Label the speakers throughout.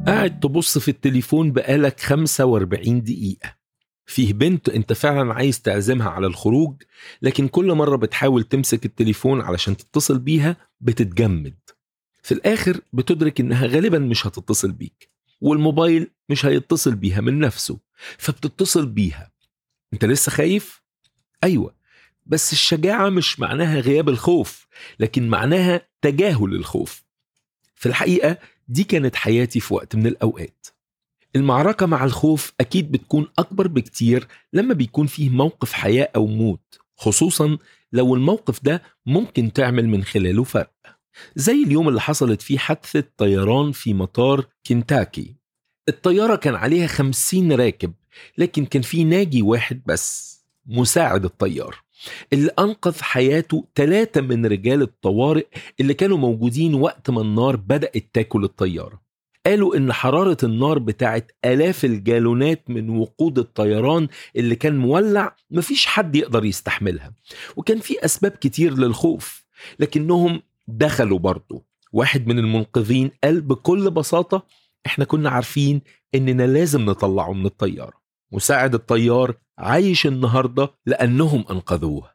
Speaker 1: قاعد تبص في التليفون بقالك 45 دقيقة فيه بنت انت فعلا عايز تعزمها على الخروج لكن كل مرة بتحاول تمسك التليفون علشان تتصل بيها بتتجمد في الآخر بتدرك إنها غالبا مش هتتصل بيك والموبايل مش هيتصل بيها من نفسه فبتتصل بيها انت لسه خايف؟ أيوة بس الشجاعة مش معناها غياب الخوف لكن معناها تجاهل الخوف في الحقيقة دي كانت حياتي في وقت من الأوقات المعركة مع الخوف أكيد بتكون أكبر بكتير لما بيكون فيه موقف حياة أو موت خصوصا لو الموقف ده ممكن تعمل من خلاله فرق زي اليوم اللي حصلت فيه حادثة طيران في مطار كنتاكي الطيارة كان عليها خمسين راكب لكن كان في ناجي واحد بس مساعد الطيار اللي أنقذ حياته ثلاثة من رجال الطوارئ اللي كانوا موجودين وقت ما النار بدأت تاكل الطيارة قالوا إن حرارة النار بتاعت آلاف الجالونات من وقود الطيران اللي كان مولع مفيش حد يقدر يستحملها وكان في أسباب كتير للخوف لكنهم دخلوا برضه واحد من المنقذين قال بكل بساطة احنا كنا عارفين اننا لازم نطلعه من الطيارة مساعد الطيار عايش النهاردة لأنهم أنقذوه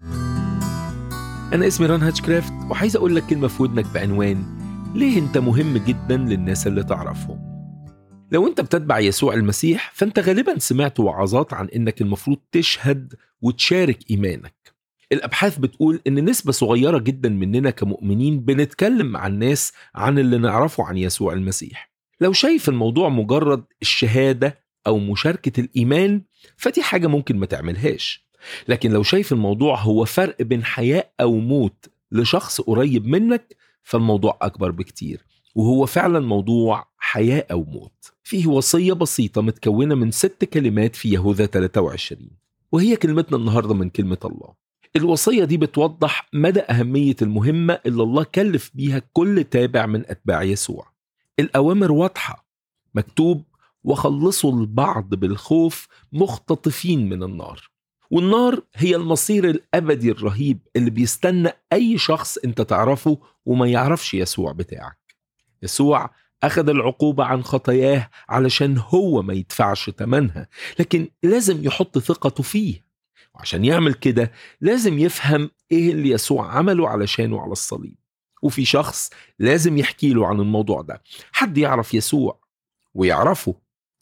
Speaker 1: أنا اسمي ران هاتشكرافت وعايز أقول لك كلمة في ودنك بعنوان ليه أنت مهم جدا للناس اللي تعرفهم لو أنت بتتبع يسوع المسيح فأنت غالبا سمعت وعظات عن إنك المفروض تشهد وتشارك إيمانك الأبحاث بتقول إن نسبة صغيرة جدا مننا كمؤمنين بنتكلم مع الناس عن اللي نعرفه عن يسوع المسيح لو شايف الموضوع مجرد الشهادة أو مشاركة الإيمان فدي حاجة ممكن ما تعملهاش لكن لو شايف الموضوع هو فرق بين حياة أو موت لشخص قريب منك فالموضوع أكبر بكتير وهو فعلا موضوع حياة أو موت فيه وصية بسيطة متكونة من ست كلمات في يهوذا 23 وهي كلمتنا النهاردة من كلمة الله الوصية دي بتوضح مدى أهمية المهمة اللي الله كلف بيها كل تابع من أتباع يسوع الأوامر واضحة مكتوب وخلصوا البعض بالخوف مختطفين من النار والنار هي المصير الأبدي الرهيب اللي بيستنى أي شخص أنت تعرفه وما يعرفش يسوع بتاعك يسوع أخذ العقوبة عن خطاياه علشان هو ما يدفعش تمنها لكن لازم يحط ثقته فيه وعشان يعمل كده لازم يفهم إيه اللي يسوع عمله علشانه على الصليب وفي شخص لازم يحكي له عن الموضوع ده حد يعرف يسوع ويعرفه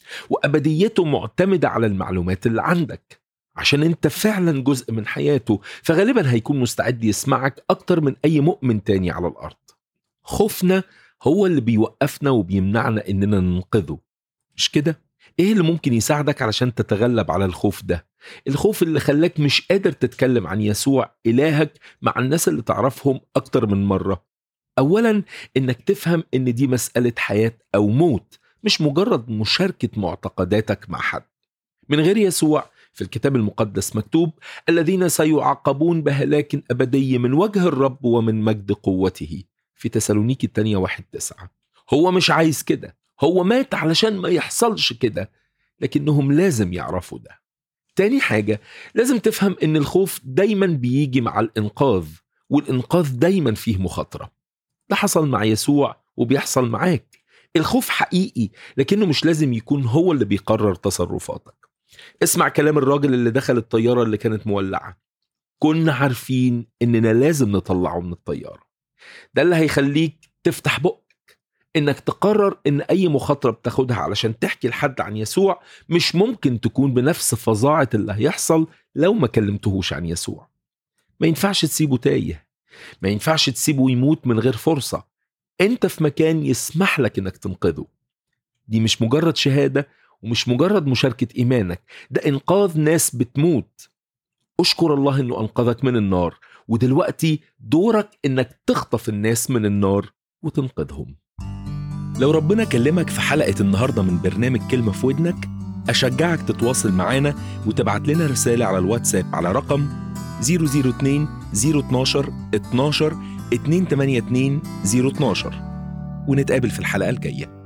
Speaker 1: وأبديته معتمدة على المعلومات اللي عندك عشان انت فعلا جزء من حياته فغالبا هيكون مستعد يسمعك أكتر من أي مؤمن تاني على الأرض خوفنا هو اللي بيوقفنا وبيمنعنا إننا ننقذه مش كده؟ ايه اللي ممكن يساعدك علشان تتغلب على الخوف ده الخوف اللي خلاك مش قادر تتكلم عن يسوع إلهك مع الناس اللي تعرفهم أكتر من مرة أولا إنك تفهم إن دي مسألة حياة أو موت مش مجرد مشاركة معتقداتك مع حد من غير يسوع في الكتاب المقدس مكتوب الذين سيعاقبون بهلاك أبدي من وجه الرب ومن مجد قوته في تسالونيكي الثانية واحد تسعة هو مش عايز كده هو مات علشان ما يحصلش كده لكنهم لازم يعرفوا ده تاني حاجة لازم تفهم ان الخوف دايما بيجي مع الانقاذ والانقاذ دايما فيه مخاطرة ده حصل مع يسوع وبيحصل معاك الخوف حقيقي لكنه مش لازم يكون هو اللي بيقرر تصرفاتك اسمع كلام الراجل اللي دخل الطيارة اللي كانت مولعة كنا عارفين اننا لازم نطلعه من الطيارة ده اللي هيخليك تفتح بقك انك تقرر ان اي مخاطرة بتاخدها علشان تحكي لحد عن يسوع مش ممكن تكون بنفس فظاعة اللي هيحصل لو ما كلمتهوش عن يسوع ما ينفعش تسيبه تايه ما ينفعش تسيبه يموت من غير فرصة انت في مكان يسمح لك انك تنقذه دي مش مجرد شهادة ومش مجرد مشاركة إيمانك ده إنقاذ ناس بتموت أشكر الله إنه أنقذك من النار ودلوقتي دورك إنك تخطف الناس من النار وتنقذهم لو ربنا كلمك في حلقة النهاردة من برنامج كلمة في ودنك أشجعك تتواصل معانا وتبعت لنا رسالة على الواتساب على رقم 002 012 12 282 012 ونتقابل في الحلقة الجاية